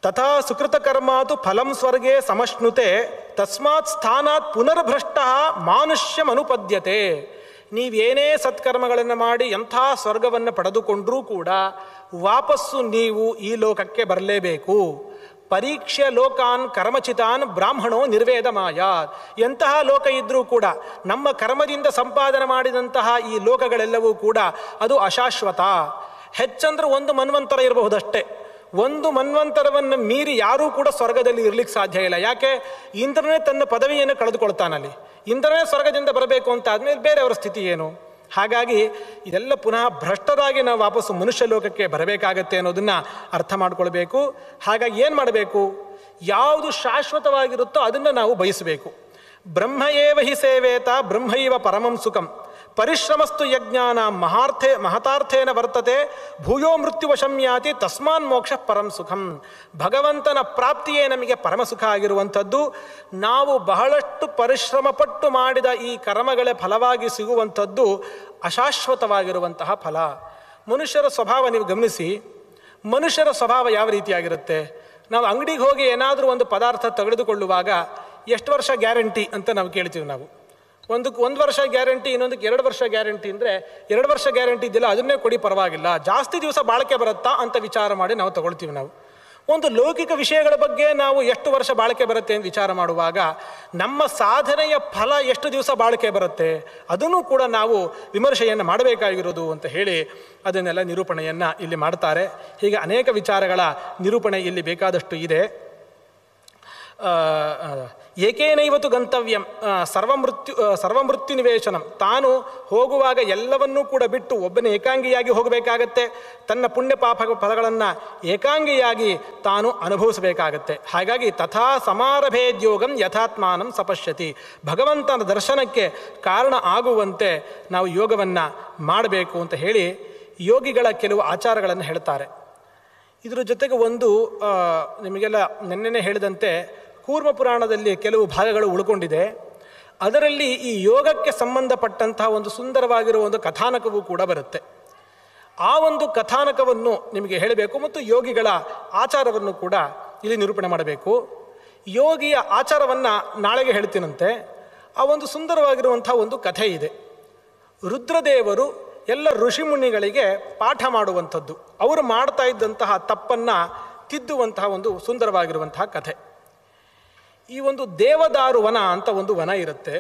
ತಥಾ ಸುಕೃತ ಕರ್ಮಾತು ಫಲಂ ಸ್ವರ್ಗೆ ಸಮಶ್ನುತೆ ತಸ್ಮಾತ್ ಸ್ಥಾನಾತ್ ಪುನರ್ಭ್ರಷ್ಟ ಮಾನುಷ್ಯಂ ಅನುಪದ್ಯತೆ ನೀವೇನೇ ಸತ್ಕರ್ಮಗಳನ್ನು ಮಾಡಿ ಎಂಥ ಸ್ವರ್ಗವನ್ನು ಪಡೆದುಕೊಂಡರೂ ಕೂಡ ವಾಪಸ್ಸು ನೀವು ಈ ಲೋಕಕ್ಕೆ ಬರಲೇಬೇಕು ಪರೀಕ್ಷೆ ಲೋಕಾನ್ ಕರ್ಮಚಿತಾನ್ ಬ್ರಾಹ್ಮಣೋ ನಿರ್ವೇದ ಮಾಯಾತ್ ಎಂತಹ ಲೋಕ ಇದ್ದರೂ ಕೂಡ ನಮ್ಮ ಕರ್ಮದಿಂದ ಸಂಪಾದನೆ ಮಾಡಿದಂತಹ ಈ ಲೋಕಗಳೆಲ್ಲವೂ ಕೂಡ ಅದು ಅಶಾಶ್ವತ ಹೆಚ್ಚಂದ್ರೆ ಒಂದು ಮನ್ವಂತರ ಇರಬಹುದಷ್ಟೇ ಒಂದು ಮನ್ವಂತರವನ್ನು ಮೀರಿ ಯಾರೂ ಕೂಡ ಸ್ವರ್ಗದಲ್ಲಿ ಇರ್ಲಿಕ್ಕೆ ಸಾಧ್ಯ ಇಲ್ಲ ಯಾಕೆ ಇಂದ್ರನೇ ತನ್ನ ಪದವಿಯನ್ನು ಕಳೆದುಕೊಳ್ತಾನಲ್ಲಿ ಇಂದ್ರನೇ ಸ್ವರ್ಗದಿಂದ ಬರಬೇಕು ಅಂತ ಆದ್ಮೇಲೆ ಬೇರೆಯವರ ಸ್ಥಿತಿ ಏನು ಹಾಗಾಗಿ ಇದೆಲ್ಲ ಪುನಃ ಭ್ರಷ್ಟರಾಗಿ ನಾವು ವಾಪಸ್ಸು ಮನುಷ್ಯ ಲೋಕಕ್ಕೆ ಬರಬೇಕಾಗತ್ತೆ ಅನ್ನೋದನ್ನ ಅರ್ಥ ಮಾಡ್ಕೊಳ್ಬೇಕು ಹಾಗಾಗಿ ಏನು ಮಾಡಬೇಕು ಯಾವುದು ಶಾಶ್ವತವಾಗಿರುತ್ತೋ ಅದನ್ನು ನಾವು ಬಯಸಬೇಕು ಬ್ರಹ್ಮ ಏವ ಹಿ ಸೇವೇತ ಬ್ರಹ್ಮೈವ ಪರಮಂ ಸುಖಂ ಪರಿಶ್ರಮಸ್ತು ಯಜ್ಞಾನ ಮಹಾರ್ಥೆ ಮಹತಾರ್ಥೇನ ವರ್ತತೆ ಭೂಯೋ ಮೃತ್ಯುವಶಂ ಯಾತಿ ತಸ್ಮಾನ್ ಮೋಕ್ಷ ಪರಂ ಸುಖಂ ಭಗವಂತನ ಪ್ರಾಪ್ತಿಯೇ ನಮಗೆ ಪರಮ ಸುಖ ಆಗಿರುವಂಥದ್ದು ನಾವು ಬಹಳಷ್ಟು ಪರಿಶ್ರಮಪಟ್ಟು ಮಾಡಿದ ಈ ಕರ್ಮಗಳ ಫಲವಾಗಿ ಸಿಗುವಂಥದ್ದು ಅಶಾಶ್ವತವಾಗಿರುವಂತಹ ಫಲ ಮನುಷ್ಯರ ಸ್ವಭಾವ ನೀವು ಗಮನಿಸಿ ಮನುಷ್ಯರ ಸ್ವಭಾವ ಯಾವ ರೀತಿಯಾಗಿರುತ್ತೆ ನಾವು ಅಂಗಡಿಗೆ ಹೋಗಿ ಏನಾದರೂ ಒಂದು ಪದಾರ್ಥ ತೆಗೆದುಕೊಳ್ಳುವಾಗ ಎಷ್ಟು ವರ್ಷ ಗ್ಯಾರಂಟಿ ಅಂತ ನಾವು ಕೇಳ್ತೀವಿ ನಾವು ಒಂದಕ್ಕೆ ಒಂದು ವರ್ಷ ಗ್ಯಾರಂಟಿ ಇನ್ನೊಂದಕ್ಕೆ ಎರಡು ವರ್ಷ ಗ್ಯಾರಂಟಿ ಅಂದರೆ ಎರಡು ವರ್ಷ ಗ್ಯಾರಂಟಿ ಇದೆಯಲ್ಲ ಅದನ್ನೇ ಕೊಡಿ ಪರವಾಗಿಲ್ಲ ಜಾಸ್ತಿ ದಿವಸ ಬಾಳಿಕೆ ಬರುತ್ತಾ ಅಂತ ವಿಚಾರ ಮಾಡಿ ನಾವು ತಗೊಳ್ತೀವಿ ನಾವು ಒಂದು ಲೌಕಿಕ ವಿಷಯಗಳ ಬಗ್ಗೆ ನಾವು ಎಷ್ಟು ವರ್ಷ ಬಾಳಿಕೆ ಬರುತ್ತೆ ಅಂತ ವಿಚಾರ ಮಾಡುವಾಗ ನಮ್ಮ ಸಾಧನೆಯ ಫಲ ಎಷ್ಟು ದಿವಸ ಬಾಳಿಕೆ ಬರುತ್ತೆ ಅದನ್ನು ಕೂಡ ನಾವು ವಿಮರ್ಶೆಯನ್ನು ಮಾಡಬೇಕಾಗಿರೋದು ಅಂತ ಹೇಳಿ ಅದನ್ನೆಲ್ಲ ನಿರೂಪಣೆಯನ್ನು ಇಲ್ಲಿ ಮಾಡ್ತಾರೆ ಹೀಗೆ ಅನೇಕ ವಿಚಾರಗಳ ನಿರೂಪಣೆ ಇಲ್ಲಿ ಬೇಕಾದಷ್ಟು ಇದೆ ಆ, ಆ, ಏಕೇನೈವತು ಗಂತವ್ಯಂ ಆ, ಸರ್ವಮೃತ್ಯು ಆ, ಸರ್ವಮೃತ್ಯು ನಿವೇಶನಂ ತಾನು ಹೋಗುವಾಗ ಎಲ್ಲವನ್ನೂ ಕೂಡ ಬಿಟ್ಟು ಒಬ್ಬನೇ ಏಕಾಂಗಿಯಾಗಿ ಹೋಗಬೇಕಾಗತ್ತೆ ತನ್ನ ಪುಣ್ಯ ಪಾಪ ಫಲಗಳನ್ನು ಏಕಾಂಗಿಯಾಗಿ ತಾನು ಅನುಭವಿಸಬೇಕಾಗತ್ತೆ ಹಾಗಾಗಿ ತಥಾ ಸಮಾರಭೇದ್ಯೋಗಂ ಯಥಾತ್ಮಾನಂ ಸಪಶ್ಯತಿ ಭಗವಂತನ ದರ್ಶನಕ್ಕೆ ಕಾರಣ ಆಗುವಂತೆ ನಾವು ಯೋಗವನ್ನು ಮಾಡಬೇಕು ಅಂತ ಹೇಳಿ ಯೋಗಿಗಳ ಕೆಲವು ಆಚಾರಗಳನ್ನು ಹೇಳ್ತಾರೆ ಇದರ ಜೊತೆಗೆ ಒಂದು ಆ, ನಿಮಗೆಲ್ಲ ನಿನ್ನೆನೆ ಹೇಳಿದಂತೆ ಕೂರ್ಮ ಪುರಾಣದಲ್ಲಿ ಕೆಲವು ಭಾಗಗಳು ಉಳ್ಕೊಂಡಿದೆ ಅದರಲ್ಲಿ ಈ ಯೋಗಕ್ಕೆ ಸಂಬಂಧಪಟ್ಟಂತಹ ಒಂದು ಸುಂದರವಾಗಿರುವ ಒಂದು ಕಥಾನಕವೂ ಕೂಡ ಬರುತ್ತೆ ಆ ಒಂದು ಕಥಾನಕವನ್ನು ನಿಮಗೆ ಹೇಳಬೇಕು ಮತ್ತು ಯೋಗಿಗಳ ಆಚಾರವನ್ನು ಕೂಡ ಇಲ್ಲಿ ನಿರೂಪಣೆ ಮಾಡಬೇಕು ಯೋಗಿಯ ಆಚಾರವನ್ನು ನಾಳೆಗೆ ಹೇಳ್ತೀನಂತೆ ಆ ಒಂದು ಸುಂದರವಾಗಿರುವಂಥ ಒಂದು ಕಥೆ ಇದೆ ರುದ್ರದೇವರು ಎಲ್ಲ ಋಷಿಮುನಿಗಳಿಗೆ ಪಾಠ ಮಾಡುವಂಥದ್ದು ಅವರು ಮಾಡ್ತಾ ಇದ್ದಂತಹ ತಪ್ಪನ್ನು ತಿದ್ದುವಂತಹ ಒಂದು ಸುಂದರವಾಗಿರುವಂತಹ ಕಥೆ ಈ ಒಂದು ದೇವದಾರು ವನ ಅಂತ ಒಂದು ವನ ಇರುತ್ತೆ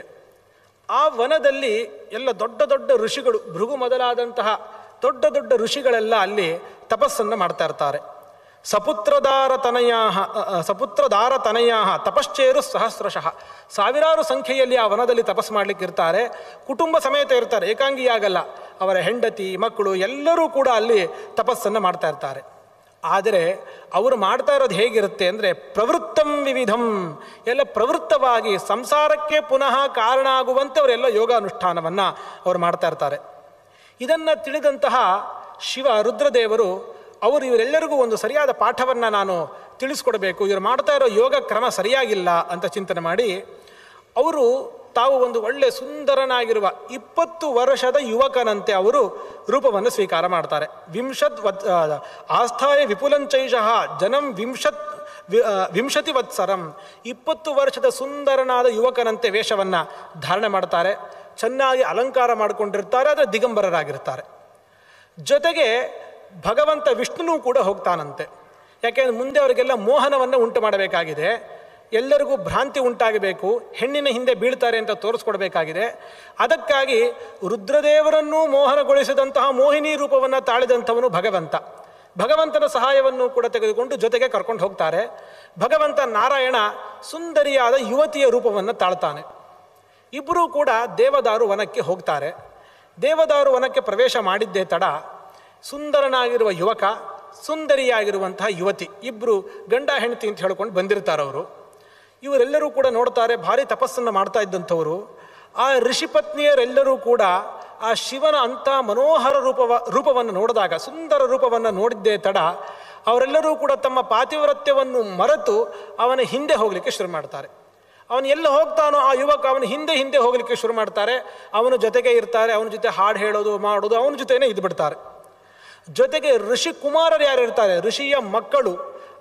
ಆ ವನದಲ್ಲಿ ಎಲ್ಲ ದೊಡ್ಡ ದೊಡ್ಡ ಋಷಿಗಳು ಭೃಗು ಮೊದಲಾದಂತಹ ದೊಡ್ಡ ದೊಡ್ಡ ಋಷಿಗಳೆಲ್ಲ ಅಲ್ಲಿ ತಪಸ್ಸನ್ನು ಮಾಡ್ತಾ ಇರ್ತಾರೆ ಸಪುತ್ರದಾರ ತನಯಾ ಸಪುತ್ರದಾರ ತನಯಾ ತಪಶ್ಚೇರು ಸಹಸ್ರಶಃ ಸಾವಿರಾರು ಸಂಖ್ಯೆಯಲ್ಲಿ ಆ ವನದಲ್ಲಿ ತಪಸ್ಸು ಮಾಡಲಿಕ್ಕೆ ಇರ್ತಾರೆ ಕುಟುಂಬ ಸಮೇತ ಇರ್ತಾರೆ ಏಕಾಂಗಿಯಾಗಲ್ಲ ಅವರ ಹೆಂಡತಿ ಮಕ್ಕಳು ಎಲ್ಲರೂ ಕೂಡ ಅಲ್ಲಿ ತಪಸ್ಸನ್ನು ಮಾಡ್ತಾ ಇರ್ತಾರೆ ಆದರೆ ಅವರು ಮಾಡ್ತಾ ಇರೋದು ಹೇಗಿರುತ್ತೆ ಅಂದರೆ ಪ್ರವೃತ್ತಂ ವಿವಿಧಂ ಎಲ್ಲ ಪ್ರವೃತ್ತವಾಗಿ ಸಂಸಾರಕ್ಕೆ ಪುನಃ ಕಾರಣ ಆಗುವಂತೆ ಅವರೆಲ್ಲ ಯೋಗಾನುಷ್ಠಾನವನ್ನು ಅವರು ಮಾಡ್ತಾ ಇರ್ತಾರೆ ಇದನ್ನು ತಿಳಿದಂತಹ ಶಿವ ರುದ್ರದೇವರು ಅವರು ಇವರೆಲ್ಲರಿಗೂ ಒಂದು ಸರಿಯಾದ ಪಾಠವನ್ನು ನಾನು ತಿಳಿಸ್ಕೊಡ್ಬೇಕು ಇವರು ಮಾಡ್ತಾ ಇರೋ ಯೋಗ ಕ್ರಮ ಸರಿಯಾಗಿಲ್ಲ ಅಂತ ಚಿಂತನೆ ಮಾಡಿ ಅವರು ತಾವು ಒಂದು ಒಳ್ಳೆ ಸುಂದರನಾಗಿರುವ ಇಪ್ಪತ್ತು ವರ್ಷದ ಯುವಕನಂತೆ ಅವರು ರೂಪವನ್ನು ಸ್ವೀಕಾರ ಮಾಡ್ತಾರೆ ವಿಂಶತ್ ವತ್ ಆ, ಆಸ್ಥಾಯ ವಿಪುಲಂಚೈಷಃ ಜನಂ ವಿಂಶತ್ ವಿ- ಆ, ವಿಂಶತಿ ವತ್ಸರಂ ಇಪ್ಪತ್ತು ವರ್ಷದ ಸುಂದರನಾದ ಯುವಕನಂತೆ ವೇಷವನ್ನು ಧಾರಣೆ ಮಾಡ್ತಾರೆ ಚೆನ್ನಾಗಿ ಅಲಂಕಾರ ಮಾಡಿಕೊಂಡಿರ್ತಾರೆ ಆದರೆ ದಿಗಂಬರರಾಗಿರ್ತಾರೆ ಜೊತೆಗೆ ಭಗವಂತ ವಿಷ್ಣುನೂ ಕೂಡ ಹೋಗ್ತಾನಂತೆ ಯಾಕೆಂದ್ರೆ ಮುಂದೆ ಅವರಿಗೆಲ್ಲ ಮೋಹನವನ್ನು ಉಂಟು ಮಾಡಬೇಕಾಗಿದೆ ಎಲ್ಲರಿಗೂ ಭ್ರಾಂತಿ ಉಂಟಾಗಬೇಕು ಹೆಣ್ಣಿನ ಹಿಂದೆ ಬೀಳ್ತಾರೆ ಅಂತ ತೋರಿಸ್ಕೊಡ್ಬೇಕಾಗಿದೆ ಅದಕ್ಕಾಗಿ ರುದ್ರದೇವರನ್ನೂ ಮೋಹನಗೊಳಿಸಿದಂತಹ ಮೋಹಿನಿ ರೂಪವನ್ನು ತಾಳಿದಂಥವನು ಭಗವಂತ ಭಗವಂತನ ಸಹಾಯವನ್ನು ಕೂಡ ತೆಗೆದುಕೊಂಡು ಜೊತೆಗೆ ಕರ್ಕೊಂಡು ಹೋಗ್ತಾರೆ ಭಗವಂತ ನಾರಾಯಣ ಸುಂದರಿಯಾದ ಯುವತಿಯ ರೂಪವನ್ನು ತಾಳ್ತಾನೆ ಇಬ್ಬರೂ ಕೂಡ ದೇವದಾರು ವನಕ್ಕೆ ಹೋಗ್ತಾರೆ ದೇವದಾರು ವನಕ್ಕೆ ಪ್ರವೇಶ ಮಾಡಿದ್ದೇ ತಡ ಸುಂದರನಾಗಿರುವ ಯುವಕ ಸುಂದರಿಯಾಗಿರುವಂತಹ ಯುವತಿ ಇಬ್ಬರು ಗಂಡ ಹೆಂಡತಿ ಅಂತ ಹೇಳ್ಕೊಂಡು ಬಂದಿರ್ತಾರೆ ಅವರು ಇವರೆಲ್ಲರೂ ಕೂಡ ನೋಡ್ತಾರೆ ಭಾರಿ ತಪಸ್ಸನ್ನು ಮಾಡ್ತಾ ಇದ್ದಂಥವರು ಆ ಋಷಿಪತ್ನಿಯರೆಲ್ಲರೂ ಕೂಡ ಆ ಶಿವನ ಅಂಥ ಮನೋಹರ ರೂಪವ ರೂಪವನ್ನು ನೋಡಿದಾಗ ಸುಂದರ ರೂಪವನ್ನು ನೋಡಿದ್ದೇ ತಡ ಅವರೆಲ್ಲರೂ ಕೂಡ ತಮ್ಮ ಪಾತಿವ್ರತ್ಯವನ್ನು ಮರೆತು ಅವನ ಹಿಂದೆ ಹೋಗಲಿಕ್ಕೆ ಶುರು ಮಾಡ್ತಾರೆ ಅವನು ಎಲ್ಲ ಹೋಗ್ತಾನೋ ಆ ಯುವಕ ಅವನ ಹಿಂದೆ ಹಿಂದೆ ಹೋಗಲಿಕ್ಕೆ ಶುರು ಮಾಡ್ತಾರೆ ಅವನ ಜೊತೆಗೆ ಇರ್ತಾರೆ ಅವನ ಜೊತೆ ಹಾಡು ಹೇಳೋದು ಮಾಡೋದು ಅವನ ಜೊತೆನೇ ಇದ್ಬಿಡ್ತಾರೆ ಜೊತೆಗೆ ಋಷಿ ಕುಮಾರರು ಯಾರು ಇರ್ತಾರೆ ಋಷಿಯ ಮಕ್ಕಳು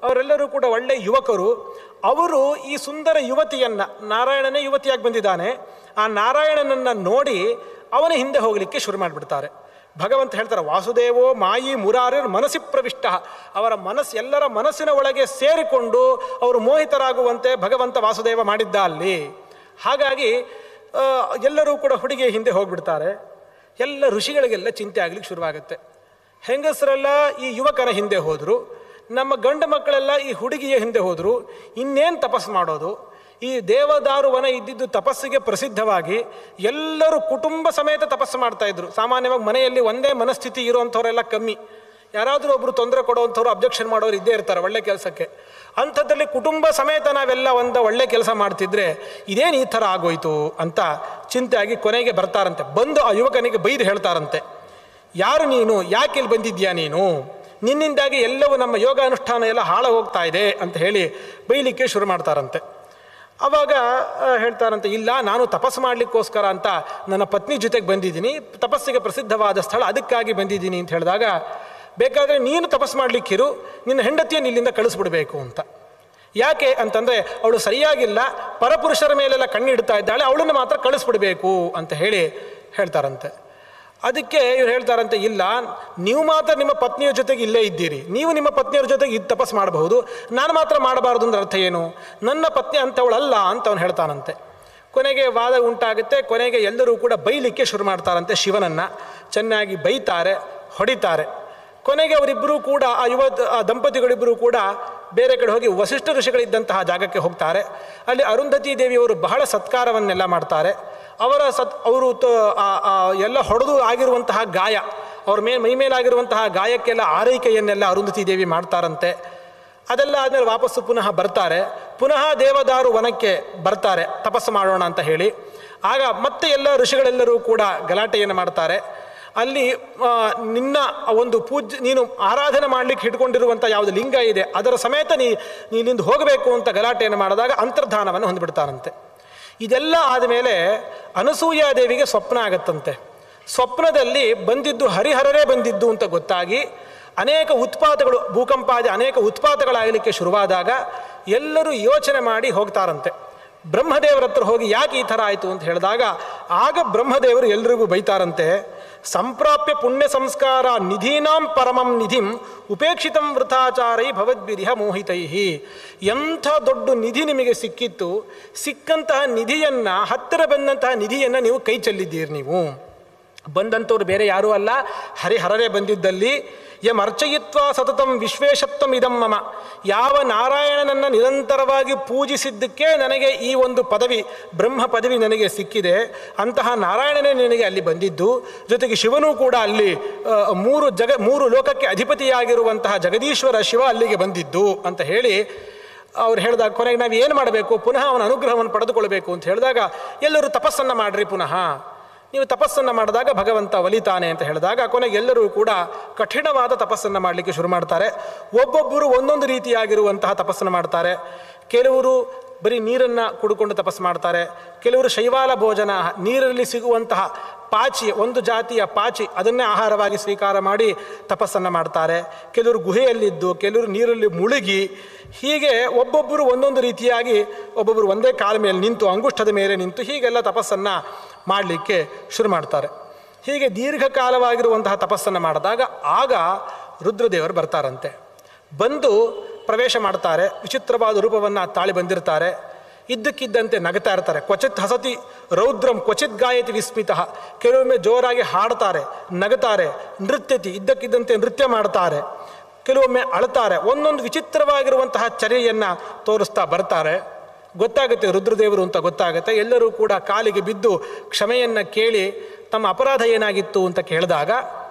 ಅವರೆಲ್ಲರೂ ಕೂಡ ಒಳ್ಳೆಯ ಯುವಕರು ಅವರು ಈ ಸುಂದರ ಯುವತಿಯನ್ನು ನಾರಾಯಣನೇ ಯುವತಿಯಾಗಿ ಬಂದಿದ್ದಾನೆ ಆ ನಾರಾಯಣನನ್ನು ನೋಡಿ ಅವನ ಹಿಂದೆ ಹೋಗಲಿಕ್ಕೆ ಶುರು ಮಾಡಿಬಿಡ್ತಾರೆ ಭಗವಂತ ಹೇಳ್ತಾರೆ ವಾಸುದೇವೋ ಮಾಯಿ ಮುರಾರಿರ್ ಮನಸ್ಸಿ ಪ್ರವಿಷ್ಟ ಅವರ ಮನಸ್ಸು ಎಲ್ಲರ ಮನಸ್ಸಿನ ಒಳಗೆ ಸೇರಿಕೊಂಡು ಅವರು ಮೋಹಿತರಾಗುವಂತೆ ಭಗವಂತ ವಾಸುದೇವ ಮಾಡಿದ್ದ ಅಲ್ಲಿ ಹಾಗಾಗಿ ಆ, ಎಲ್ಲರೂ ಕೂಡ ಹುಡುಗಿಯ ಹಿಂದೆ ಹೋಗ್ಬಿಡ್ತಾರೆ ಎಲ್ಲ ಋಷಿಗಳಿಗೆಲ್ಲ ಚಿಂತೆ ಆಗ್ಲಿಕ್ಕೆ ಶುರುವಾಗುತ್ತೆ ಹೆಂಗಸರೆಲ್ಲ ಈ ಯುವಕನ ಹಿಂದೆ ಹೋದರು ನಮ್ಮ ಗಂಡು ಮಕ್ಕಳೆಲ್ಲ ಈ ಹುಡುಗಿಯ ಹಿಂದೆ ಹೋದರು ಇನ್ನೇನು ತಪಸ್ಸು ಮಾಡೋದು ಈ ದೇವದಾರು ವನ ಇದ್ದಿದ್ದು ತಪಸ್ಸಿಗೆ ಪ್ರಸಿದ್ಧವಾಗಿ ಎಲ್ಲರೂ ಕುಟುಂಬ ಸಮೇತ ತಪಸ್ಸು ಮಾಡ್ತಾ ಇದ್ರು ಸಾಮಾನ್ಯವಾಗಿ ಮನೆಯಲ್ಲಿ ಒಂದೇ ಮನಸ್ಥಿತಿ ಇರುವಂಥವರೆಲ್ಲ ಕಮ್ಮಿ ಯಾರಾದರೂ ಒಬ್ಬರು ತೊಂದರೆ ಕೊಡುವಂಥವ್ರು ಅಬ್ಜೆಕ್ಷನ್ ಮಾಡೋರು ಇದ್ದೇ ಇರ್ತಾರೆ ಒಳ್ಳೆ ಕೆಲಸಕ್ಕೆ ಅಂಥದ್ದಲ್ಲಿ ಕುಟುಂಬ ಸಮೇತ ನಾವೆಲ್ಲ ಒಂದು ಒಳ್ಳೆ ಕೆಲಸ ಮಾಡ್ತಿದ್ರೆ ಇದೇನು ಈ ಥರ ಆಗೋಯ್ತು ಅಂತ ಚಿಂತೆ ಆಗಿ ಕೊನೆಗೆ ಬರ್ತಾರಂತೆ ಬಂದು ಆ ಯುವಕನಿಗೆ ಬೈದು ಹೇಳ್ತಾರಂತೆ ಯಾರು ನೀನು ಯಾಕೆ ಇಲ್ಲಿ ಬಂದಿದ್ಯಾ ನೀನು ನಿನ್ನಿಂದಾಗಿ ಎಲ್ಲವೂ ನಮ್ಮ ಯೋಗ ಅನುಷ್ಠಾನ ಎಲ್ಲ ಹಾಳ ಹೋಗ್ತಾ ಇದೆ ಅಂತ ಹೇಳಿ ಬೈಲಿಕ್ಕೆ ಶುರು ಮಾಡ್ತಾರಂತೆ ಅವಾಗ ಆ, ಹೇಳ್ತಾರಂತೆ ಇಲ್ಲ ನಾನು ತಪಸ್ಸು ಮಾಡಲಿಕ್ಕೋಸ್ಕರ ಅಂತ ನನ್ನ ಪತ್ನಿ ಜೊತೆಗೆ ಬಂದಿದ್ದೀನಿ ತಪಸ್ಸಿಗೆ ಪ್ರಸಿದ್ಧವಾದ ಸ್ಥಳ ಅದಕ್ಕಾಗಿ ಬಂದಿದ್ದೀನಿ ಅಂತ ಹೇಳಿದಾಗ ಬೇಕಾದರೆ ನೀನು ತಪಸ್ಸು ಮಾಡಲಿಕ್ಕಿರು ನಿನ್ನ ಹೆಂಡತಿಯನ್ನು ಇಲ್ಲಿಂದ ಕಳಿಸ್ಬಿಡ್ಬೇಕು ಅಂತ ಯಾಕೆ ಅಂತಂದರೆ ಅವಳು ಸರಿಯಾಗಿಲ್ಲ ಪರಪುರುಷರ ಮೇಲೆಲ್ಲ ಕಣ್ಣಿಡ್ತಾ ಇದ್ದಾಳೆ ಅವಳನ್ನು ಮಾತ್ರ ಕಳಿಸ್ಬಿಡ್ಬೇಕು ಅಂತ ಹೇಳಿ ಹೇಳ್ತಾರಂತೆ ಅದಕ್ಕೆ ಇವ್ರು ಹೇಳ್ತಾರಂತೆ ಇಲ್ಲ ನೀವು ಮಾತ್ರ ನಿಮ್ಮ ಪತ್ನಿಯ ಜೊತೆಗೆ ಇಲ್ಲೇ ಇದ್ದೀರಿ ನೀವು ನಿಮ್ಮ ಪತ್ನಿಯರ ಜೊತೆಗೆ ಇದು ತಪಸ್ಸು ಮಾಡಬಹುದು ನಾನು ಮಾತ್ರ ಮಾಡಬಾರ್ದು ಅಂದ್ರೆ ಅರ್ಥ ಏನು ನನ್ನ ಪತ್ನಿ ಅಂತವಳಲ್ಲ ಅಂತ ಅವನು ಹೇಳ್ತಾನಂತೆ ಕೊನೆಗೆ ವಾದ ಉಂಟಾಗುತ್ತೆ ಕೊನೆಗೆ ಎಲ್ಲರೂ ಕೂಡ ಬೈಲಿಕ್ಕೆ ಶುರು ಮಾಡ್ತಾರಂತೆ ಶಿವನನ್ನು ಚೆನ್ನಾಗಿ ಬೈತಾರೆ ಹೊಡಿತಾರೆ ಕೊನೆಗೆ ಅವರಿಬ್ಬರೂ ಕೂಡ ಆ ಯುವ ಆ ದಂಪತಿಗಳಿಬ್ಬರೂ ಕೂಡ ಬೇರೆ ಕಡೆ ಹೋಗಿ ವಸಿಷ್ಠ ಋಷಿಗಳಿದ್ದಂತಹ ಜಾಗಕ್ಕೆ ಹೋಗ್ತಾರೆ ಅಲ್ಲಿ ಅರುಂಧತಿ ದೇವಿಯವರು ಬಹಳ ಸತ್ಕಾರವನ್ನೆಲ್ಲ ಮಾಡ್ತಾರೆ ಅವರ ಸತ್ ಅವರು ತ ಆ- ಆ ಎಲ್ಲ ಹೊಡೆದು ಆಗಿರುವಂತಹ ಗಾಯ ಅವ್ರ ಮೇಲೆ ಮೈ ಮೇಲಾಗಿರುವಂತಹ ಗಾಯಕ್ಕೆಲ್ಲ ಆರೈಕೆಯನ್ನೆಲ್ಲ ಅರುಂಧತಿ ದೇವಿ ಮಾಡ್ತಾರಂತೆ ಅದೆಲ್ಲ ಆದಮೇಲೆ ವಾಪಸ್ಸು ಪುನಃ ಬರ್ತಾರೆ ಪುನಃ ದೇವದಾರು ವನಕ್ಕೆ ಬರ್ತಾರೆ ತಪಸ್ಸು ಮಾಡೋಣ ಅಂತ ಹೇಳಿ ಆಗ ಮತ್ತೆ ಎಲ್ಲ ಋಷಿಗಳೆಲ್ಲರೂ ಕೂಡ ಗಲಾಟೆಯನ್ನು ಮಾಡ್ತಾರೆ ಅಲ್ಲಿ ಆ, ನಿನ್ನ ಒಂದು ಪೂಜ್ ನೀನು ಆರಾಧನೆ ಮಾಡಲಿಕ್ಕೆ ಹಿಡ್ಕೊಂಡಿರುವಂಥ ಯಾವುದು ಲಿಂಗ ಇದೆ ಅದರ ಸಮೇತ ನೀ ನೀನಿಂದ ಹೋಗಬೇಕು ಅಂತ ಗಲಾಟೆಯನ್ನು ಮಾಡಿದಾಗ ಅಂತರ್ಧಾನವನ್ನು ಹೊಂದಿಬಿಡ್ತಾನಂತೆ ಇದೆಲ್ಲ ಆದಮೇಲೆ ಅನಸೂಯಾದೇವಿಗೆ ಸ್ವಪ್ನ ಆಗತ್ತಂತೆ ಸ್ವಪ್ನದಲ್ಲಿ ಬಂದಿದ್ದು ಹರಿಹರರೇ ಬಂದಿದ್ದು ಅಂತ ಗೊತ್ತಾಗಿ ಅನೇಕ ಉತ್ಪಾತಗಳು ಭೂಕಂಪಾದಿ ಅನೇಕ ಉತ್ಪಾತಗಳಾಗಲಿಕ್ಕೆ ಶುರುವಾದಾಗ ಎಲ್ಲರೂ ಯೋಚನೆ ಮಾಡಿ ಹೋಗ್ತಾರಂತೆ ಬ್ರಹ್ಮದೇವರ ಹತ್ರ ಹೋಗಿ ಯಾಕೆ ಈ ಥರ ಆಯಿತು ಅಂತ ಹೇಳಿದಾಗ ಆಗ ಬ್ರಹ್ಮದೇವರು ಎಲ್ರಿಗೂ ಬೈತಾರಂತೆ ಸಂಪ್ರಾಪ್ಯ ಪುಣ್ಯ ಸಂಸ್ಕಾರ ನಿಧೀನಾಂ ಪರಮಂ ನಿಧಿಂ ಉಪೇಕ್ಷಿತಂ ವೃಥಾಚಾರೈ ಭವದ್ಭಿರಿಹ ಮೋಹಿತೈಹಿ ಎಂಥ ದೊಡ್ಡ ನಿಧಿ ನಿಮಗೆ ಸಿಕ್ಕಿತ್ತು ಸಿಕ್ಕಂತಹ ನಿಧಿಯನ್ನು ಹತ್ತಿರ ಬಂದಂತಹ ನಿಧಿಯನ್ನು ನೀವು ಕೈ ಚೆಲ್ಲಿದ್ದೀರಿ ನೀವು ಬಂದಂಥವ್ರು ಬೇರೆ ಯಾರೂ ಅಲ್ಲ ಹರಿಹರರೇ ಬಂದಿದ್ದಲ್ಲಿ ಯಂ ಅರ್ಚಯಿತ್ವ ಸತತಂ ವಿಶ್ವೇಶತ್ವಂ ಇದಂ ಮಮ ಯಾವ ನಾರಾಯಣನನ್ನು ನಿರಂತರವಾಗಿ ಪೂಜಿಸಿದ್ದಕ್ಕೆ ನನಗೆ ಈ ಒಂದು ಪದವಿ ಬ್ರಹ್ಮ ಪದವಿ ನನಗೆ ಸಿಕ್ಕಿದೆ ಅಂತಹ ನಾರಾಯಣನೇ ನನಗೆ ಅಲ್ಲಿ ಬಂದಿದ್ದು ಜೊತೆಗೆ ಶಿವನೂ ಕೂಡ ಅಲ್ಲಿ ಆ, ಮೂರು ಜಗ ಮೂರು ಲೋಕಕ್ಕೆ ಅಧಿಪತಿಯಾಗಿರುವಂತಹ ಜಗದೀಶ್ವರ ಶಿವ ಅಲ್ಲಿಗೆ ಬಂದಿದ್ದು ಅಂತ ಹೇಳಿ ಅವ್ರು ಹೇಳಿದಾಗ ಕೊನೆಗೆ ನಾವು ಏನು ಮಾಡಬೇಕು ಪುನಃ ಅವನ ಅನುಗ್ರಹವನ್ನು ಪಡೆದುಕೊಳ್ಬೇಕು ಅಂತ ಹೇಳಿದಾಗ ಎಲ್ಲರೂ ತಪಸ್ಸನ್ನು ಮಾಡ್ರಿ ಪುನಃ ನೀವು ತಪಸ್ಸನ್ನು ಮಾಡಿದಾಗ ಭಗವಂತ ಒಲಿತಾನೆ ಅಂತ ಹೇಳಿದಾಗ ಕೊನೆಗೆ ಎಲ್ಲರೂ ಕೂಡ ಕಠಿಣವಾದ ತಪಸ್ಸನ್ನು ಮಾಡಲಿಕ್ಕೆ ಶುರು ಮಾಡ್ತಾರೆ ಒಬ್ಬೊಬ್ಬರು ಒಂದೊಂದು ರೀತಿಯಾಗಿರುವಂತಹ ತಪಸ್ಸನ್ನು ಮಾಡ್ತಾರೆ ಕೆಲವರು ಬರೀ ನೀರನ್ನು ಕುಡ್ಕೊಂಡು ತಪಸ್ಸು ಮಾಡ್ತಾರೆ ಕೆಲವರು ಶೈವಾಲ ಭೋಜನ ನೀರಲ್ಲಿ ಸಿಗುವಂತಹ ಪಾಚಿ ಒಂದು ಜಾತಿಯ ಪಾಚಿ ಅದನ್ನೇ ಆಹಾರವಾಗಿ ಸ್ವೀಕಾರ ಮಾಡಿ ತಪಸ್ಸನ್ನು ಮಾಡ್ತಾರೆ ಕೆಲವರು ಗುಹೆಯಲ್ಲಿದ್ದು ಕೆಲವರು ನೀರಲ್ಲಿ ಮುಳುಗಿ ಹೀಗೆ ಒಬ್ಬೊಬ್ಬರು ಒಂದೊಂದು ರೀತಿಯಾಗಿ ಒಬ್ಬೊಬ್ಬರು ಒಂದೇ ಕಾಲ ಮೇಲೆ ನಿಂತು ಅಂಗುಷ್ಟದ ಮೇಲೆ ನಿಂತು ಹೀಗೆಲ್ಲ ತಪಸ್ಸನ್ನು ಮಾಡಲಿಕ್ಕೆ ಶುರು ಮಾಡ್ತಾರೆ ಹೀಗೆ ದೀರ್ಘಕಾಲವಾಗಿರುವಂತಹ ತಪಸ್ಸನ್ನು ಮಾಡಿದಾಗ ಆಗ ರುದ್ರದೇವರು ಬರ್ತಾರಂತೆ ಬಂದು ಪ್ರವೇಶ ಮಾಡ್ತಾರೆ ವಿಚಿತ್ರವಾದ ರೂಪವನ್ನು ತಾಳಿ ಬಂದಿರ್ತಾರೆ ಇದ್ದಕ್ಕಿದ್ದಂತೆ ನಗ್ತಾ ಇರ್ತಾರೆ ಕ್ವಚಿತ್ ಹಸತಿ ರೌದ್ರಂ ಕ್ವಚಿತ್ ಗಾಯತಿ ವಿಸ್ಮಿತ ಕೆಲವೊಮ್ಮೆ ಜೋರಾಗಿ ಹಾಡ್ತಾರೆ ನಗುತ್ತಾರೆ ನೃತ್ಯತಿ ಇದ್ದಕ್ಕಿದ್ದಂತೆ ನೃತ್ಯ ಮಾಡ್ತಾರೆ ಕೆಲವೊಮ್ಮೆ ಅಳ್ತಾರೆ ಒಂದೊಂದು ವಿಚಿತ್ರವಾಗಿರುವಂತಹ ಚರ್ಯೆಯನ್ನು ತೋರಿಸ್ತಾ ಬರ್ತಾರೆ ಗೊತ್ತಾಗುತ್ತೆ ರುದ್ರದೇವರು ಅಂತ ಗೊತ್ತಾಗುತ್ತೆ ಎಲ್ಲರೂ ಕೂಡ ಕಾಲಿಗೆ ಬಿದ್ದು ಕ್ಷಮೆಯನ್ನು ಕೇಳಿ ತಮ್ಮ ಅಪರಾಧ ಏನಾಗಿತ್ತು ಅಂತ ಕೇಳಿದಾಗ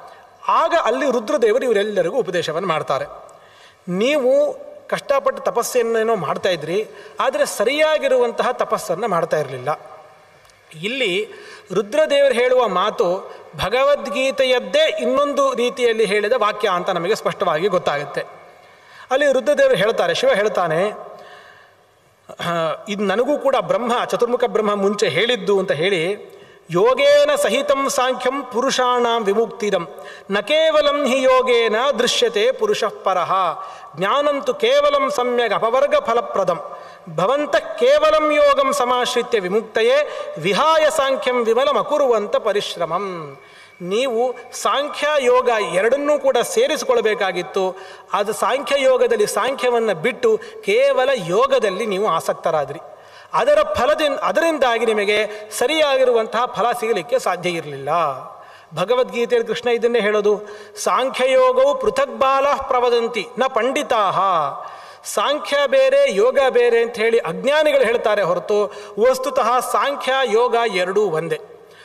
ಆಗ ಅಲ್ಲಿ ರುದ್ರದೇವರು ಇವರೆಲ್ಲರಿಗೂ ಉಪದೇಶವನ್ನು ಮಾಡ್ತಾರೆ ನೀವು ಕಷ್ಟಪಟ್ಟು ತಪಸ್ಸನ್ನೇನೋ ಮಾಡ್ತಾ ಇದ್ರಿ ಆದರೆ ಸರಿಯಾಗಿರುವಂತಹ ತಪಸ್ಸನ್ನು ಮಾಡ್ತಾ ಇರಲಿಲ್ಲ ಇಲ್ಲಿ ರುದ್ರದೇವರು ಹೇಳುವ ಮಾತು ಭಗವದ್ಗೀತೆಯದ್ದೇ ಇನ್ನೊಂದು ರೀತಿಯಲ್ಲಿ ಹೇಳಿದ ವಾಕ್ಯ ಅಂತ ನಮಗೆ ಸ್ಪಷ್ಟವಾಗಿ ಗೊತ್ತಾಗುತ್ತೆ ಅಲ್ಲಿ ರುದ್ರದೇವರು ಹೇಳ್ತಾರೆ ಶಿವ ಹೇಳ್ತಾನೆ ಇದು ನನಗೂ ಕೂಡ ಬ್ರಹ್ಮ ಚತುರ್ಮುಖ ಬ್ರಹ್ಮ ಮುಂಚೆ ಹೇಳಿದ್ದು ಅಂತ ಹೇಳಿ ಯೋಗೇನ ಸಹಿತಂ ಸಾಂಖ್ಯಂ ಪುರುಷಾಣಾಂ ವಿಮುಕ್ತಿದಂ ನ ಕೇವಲಂ ಹಿ ಯೋಗೇನ ದೃಶ್ಯತೆ ಪುರುಷಃ ಪರಃ ಜ್ಞಾನಂತು ಕೇವಲಂ ಸಮ್ಯಗ್ ಅಪವರ್ಗ ಫಲಪ್ರದಂ ಭವಂತಃ ಕೇವಲಂ ಯೋಗಂ ಸಮಾಶ್ರಿತ್ಯ ವಿಮುಕ್ತಯೇ ವಿಹಾಯ ಸಾಂಖ್ಯಂ ವಿಮಲಂ ಅಕುರುವಂತ ಪರಿಶ್ರಮಂ ನೀವು ಸಾಂಖ್ಯ ಯೋಗ ಎರಡನ್ನೂ ಕೂಡ ಸೇರಿಸಿಕೊಳ್ಬೇಕಾಗಿತ್ತು ಅದು ಸಾಂಖ್ಯ ಯೋಗದಲ್ಲಿ ಸಾಂಖ್ಯವನ್ನು ಬಿಟ್ಟು ಕೇವಲ ಯೋಗದಲ್ಲಿ ನೀವು ಆಸಕ್ತರಾದ್ರಿ ಅದರ ಫಲದಿಂದ ಅದರಿಂದಾಗಿ ನಿಮಗೆ ಸರಿಯಾಗಿರುವಂತಹ ಫಲ ಸಿಗಲಿಕ್ಕೆ ಸಾಧ್ಯ ಇರಲಿಲ್ಲ ಭಗವದ್ಗೀತೆಯಲ್ಲಿ ಕೃಷ್ಣ ಇದನ್ನೇ ಹೇಳೋದು ಸಾಂಖ್ಯಯೋಗವು ಪೃಥಕ್ ಬಾಲ ಪ್ರವದಂತಿ ನ ಪಂಡಿತಾಹ ಸಾಂಖ್ಯ ಬೇರೆ ಯೋಗ ಬೇರೆ ಅಂತ ಹೇಳಿ ಅಜ್ಞಾನಿಗಳು ಹೇಳ್ತಾರೆ ಹೊರತು ವಸ್ತುತಃ ಸಾಂಖ್ಯ ಯೋಗ ಎರಡೂ ಒಂದೇ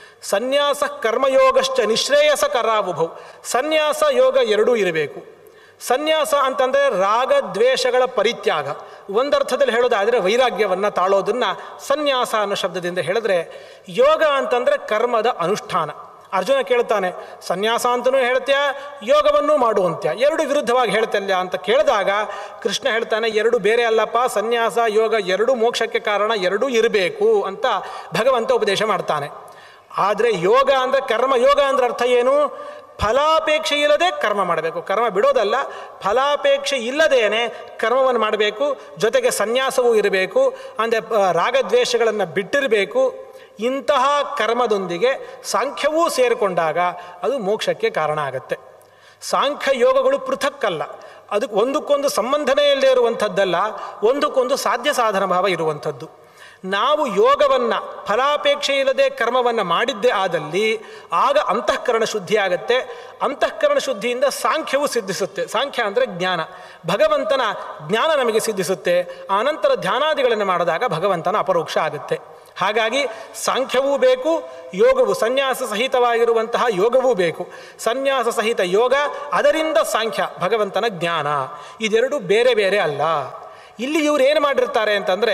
ಸನ್ಯಾಸ ಕರ್ಮಯೋಗಶ್ಚ ನಿಶ್ರೇಯಸ ಕರಾವುಭವು ಸನ್ಯಾಸ ಯೋಗ ಎರಡೂ ಇರಬೇಕು ಸನ್ಯಾಸ ಅಂತಂದರೆ ರಾಗ ದ್ವೇಷಗಳ ಪರಿತ್ಯಾಗ ಒಂದರ್ಥದಲ್ಲಿ ಹೇಳೋದಾದರೆ ವೈರಾಗ್ಯವನ್ನು ತಾಳೋದನ್ನು ಸನ್ಯಾಸ ಅನ್ನೋ ಶಬ್ದದಿಂದ ಹೇಳಿದ್ರೆ ಯೋಗ ಅಂತಂದರೆ ಕರ್ಮದ ಅನುಷ್ಠಾನ ಅರ್ಜುನ ಕೇಳ್ತಾನೆ ಸನ್ಯಾಸ ಅಂತಲೂ ಹೇಳ್ತೀಯ ಯೋಗವನ್ನೂ ಮಾಡುವಂತ್ಯ ಎರಡು ವಿರುದ್ಧವಾಗಿ ಹೇಳ್ತಲ್ಯ ಅಂತ ಕೇಳಿದಾಗ ಕೃಷ್ಣ ಹೇಳ್ತಾನೆ ಎರಡು ಬೇರೆ ಅಲ್ಲಪ್ಪ ಸನ್ಯಾಸ ಯೋಗ ಎರಡೂ ಮೋಕ್ಷಕ್ಕೆ ಕಾರಣ ಎರಡೂ ಇರಬೇಕು ಅಂತ ಭಗವಂತ ಉಪದೇಶ ಮಾಡ್ತಾನೆ ಆದರೆ ಯೋಗ ಅಂದರೆ ಕರ್ಮ ಯೋಗ ಅಂದ್ರೆ ಅರ್ಥ ಏನು ಫಲಾಪೇಕ್ಷೆ ಇಲ್ಲದೆ ಕರ್ಮ ಮಾಡಬೇಕು ಕರ್ಮ ಬಿಡೋದಲ್ಲ ಫಲಾಪೇಕ್ಷೆ ಇಲ್ಲದೇನೆ ಕರ್ಮವನ್ನು ಮಾಡಬೇಕು ಜೊತೆಗೆ ಸನ್ಯಾಸವೂ ಇರಬೇಕು ಅಂದರೆ ರಾಗದ್ವೇಷಗಳನ್ನು ಬಿಟ್ಟಿರಬೇಕು ಇಂತಹ ಕರ್ಮದೊಂದಿಗೆ ಸಾಂಖ್ಯವೂ ಸೇರಿಕೊಂಡಾಗ ಅದು ಮೋಕ್ಷಕ್ಕೆ ಕಾರಣ ಆಗುತ್ತೆ ಸಾಂಖ್ಯ ಯೋಗಗಳು ಪೃಥಕ್ಕಲ್ಲ ಅದಕ್ಕೆ ಒಂದಕ್ಕೊಂದು ಸಂಬಂಧನೇ ಇಲ್ಲದೆ ಇರುವಂಥದ್ದಲ್ಲ ಒಂದಕ್ಕೊಂದು ಸಾಧ್ಯ ಸಾಧನ ಭಾವ ಇರುವಂಥದ್ದು ನಾವು ಯೋಗವನ್ನು ಫಲಾಪೇಕ್ಷೆ ಇಲ್ಲದೆ ಕರ್ಮವನ್ನು ಮಾಡಿದ್ದೇ ಆದಲ್ಲಿ ಆಗ ಅಂತಃಕರಣ ಶುದ್ಧಿ ಆಗುತ್ತೆ ಅಂತಃಕರಣ ಶುದ್ಧಿಯಿಂದ ಸಾಂಖ್ಯವು ಸಿದ್ಧಿಸುತ್ತೆ ಸಾಂಖ್ಯ ಅಂದರೆ ಜ್ಞಾನ ಭಗವಂತನ ಜ್ಞಾನ ನಮಗೆ ಸಿದ್ಧಿಸುತ್ತೆ ಆನಂತರ ಧ್ಯಾನಾದಿಗಳನ್ನು ಮಾಡಿದಾಗ ಭಗವಂತನ ಅಪರೋಕ್ಷ ಆಗುತ್ತೆ ಹಾಗಾಗಿ ಸಾಂಖ್ಯವೂ ಬೇಕು ಯೋಗವು ಸನ್ಯಾಸ ಸಹಿತವಾಗಿರುವಂತಹ ಯೋಗವೂ ಬೇಕು ಸನ್ಯಾಸ ಸಹಿತ ಯೋಗ ಅದರಿಂದ ಸಾಂಖ್ಯ ಭಗವಂತನ ಜ್ಞಾನ ಇದೆರಡು ಬೇರೆ ಬೇರೆ ಅಲ್ಲ ಇಲ್ಲಿ ಇವ್ರು ಏನು ಮಾಡಿರ್ತಾರೆ ಅಂತಂದರೆ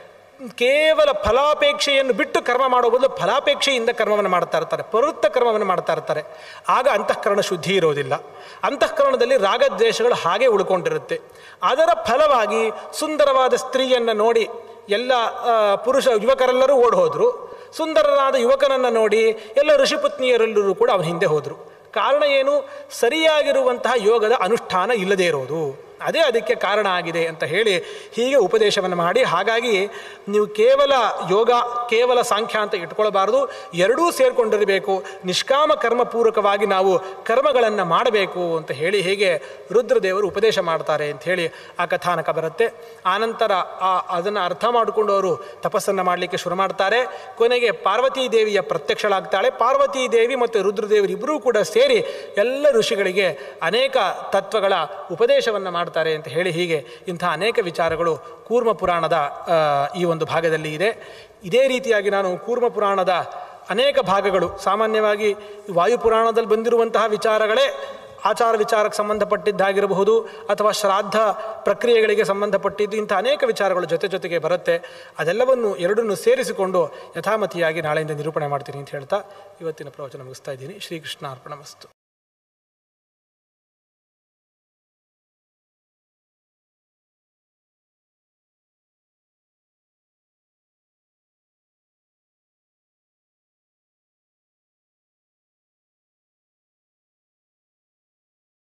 ಕೇವಲ ಫಲಾಪೇಕ್ಷೆಯನ್ನು ಬಿಟ್ಟು ಕರ್ಮ ಮಾಡೋ ಬದಲು ಫಲಾಪೇಕ್ಷೆಯಿಂದ ಕರ್ಮವನ್ನು ಮಾಡ್ತಾ ಇರ್ತಾರೆ ಪ್ರವೃತ್ತ ಕರ್ಮವನ್ನು ಮಾಡ್ತಾ ಇರ್ತಾರೆ ಆಗ ಅಂತಃಕರಣ ಶುದ್ಧಿ ಇರೋದಿಲ್ಲ ಅಂತಃಕರಣದಲ್ಲಿ ರಾಗದ್ವೇಷಗಳು ಹಾಗೆ ಉಳ್ಕೊಂಡಿರುತ್ತೆ ಅದರ ಫಲವಾಗಿ ಸುಂದರವಾದ ಸ್ತ್ರೀಯನ್ನು ನೋಡಿ ಎಲ್ಲ ಆ, ಪುರುಷ ಯುವಕರೆಲ್ಲರೂ ಓಡ್ ಹೋದರು ಸುಂದರನಾದ ಯುವಕನನ್ನು ನೋಡಿ ಎಲ್ಲ ಋಷಿಪತ್ನಿಯರೆಲ್ಲರೂ ಕೂಡ ಅವನ ಹಿಂದೆ ಹೋದರು ಕಾರಣ ಏನು ಸರಿಯಾಗಿರುವಂತಹ ಯೋಗದ ಅನುಷ್ಠಾನ ಇಲ್ಲದೇ ಇರೋದು ಅದೇ ಅದಕ್ಕೆ ಕಾರಣ ಆಗಿದೆ ಅಂತ ಹೇಳಿ ಹೀಗೆ ಉಪದೇಶವನ್ನು ಮಾಡಿ ಹಾಗಾಗಿ ನೀವು ಕೇವಲ ಯೋಗ ಕೇವಲ ಸಾಂಖ್ಯ ಅಂತ ಇಟ್ಕೊಳ್ಬಾರ್ದು ಎರಡೂ ಸೇರಿಕೊಂಡಿರಬೇಕು ನಿಷ್ಕಾಮ ಕರ್ಮಪೂರ್ವಕವಾಗಿ ನಾವು ಕರ್ಮಗಳನ್ನು ಮಾಡಬೇಕು ಅಂತ ಹೇಳಿ ಹೀಗೆ ರುದ್ರದೇವರು ಉಪದೇಶ ಮಾಡ್ತಾರೆ ಅಂತ ಹೇಳಿ ಆ ಕಥಾನಕ ಬರುತ್ತೆ ಆನಂತರ ಆ ಅದನ್ನು ಅರ್ಥ ಮಾಡಿಕೊಂಡು ಅವರು ತಪಸ್ಸನ್ನು ಮಾಡಲಿಕ್ಕೆ ಶುರು ಮಾಡ್ತಾರೆ ಕೊನೆಗೆ ಪಾರ್ವತೀ ದೇವಿಯ ಪ್ರತ್ಯಕ್ಷಳಾಗ್ತಾಳೆ ಪಾರ್ವತೀ ದೇವಿ ಮತ್ತು ರುದ್ರದೇವರು ಇಬ್ಬರೂ ಕೂಡ ಸೇರಿ ಎಲ್ಲ ಋಷಿಗಳಿಗೆ ಅನೇಕ ತತ್ವಗಳ ಉಪದೇಶವನ್ನು ಮಾಡ್ತಾರೆ ಅಂತ ಹೇಳಿ ಹೀಗೆ ಇಂಥ ಅನೇಕ ವಿಚಾರಗಳು ಕೂರ್ಮ ಪುರಾಣದ ಆ, ಈ ಒಂದು ಭಾಗದಲ್ಲಿ ಇದೆ ಇದೇ ರೀತಿಯಾಗಿ ನಾನು ಕೂರ್ಮ ಪುರಾಣದ ಅನೇಕ ಭಾಗಗಳು ಸಾಮಾನ್ಯವಾಗಿ ವಾಯುಪುರಾಣದಲ್ಲಿ ಬಂದಿರುವಂತಹ ವಿಚಾರಗಳೇ ಆಚಾರ ವಿಚಾರಕ್ಕೆ ಸಂಬಂಧಪಟ್ಟಿದ್ದಾಗಿರಬಹುದು ಅಥವಾ ಶ್ರಾದ್ದ ಪ್ರಕ್ರಿಯೆಗಳಿಗೆ ಸಂಬಂಧಪಟ್ಟಿದ್ದು ಇಂಥ ಅನೇಕ ವಿಚಾರಗಳು ಜೊತೆ ಜೊತೆಗೆ ಬರುತ್ತೆ ಅದೆಲ್ಲವನ್ನು ಎರಡನ್ನು ಸೇರಿಸಿಕೊಂಡು ಯಥಾಮತಿಯಾಗಿ ನಾಳೆಯಿಂದ ನಿರೂಪಣೆ ಮಾಡ್ತೀನಿ ಅಂತ ಹೇಳ್ತಾ ಇವತ್ತಿನ ಪ್ರವಚನ ಮುಗಿಸ್ತಾ ಇದ್ದೀನಿ ಶ್ರೀಕೃಷ್ಣ ಅರ್ಪಣ ಮಸ್ತು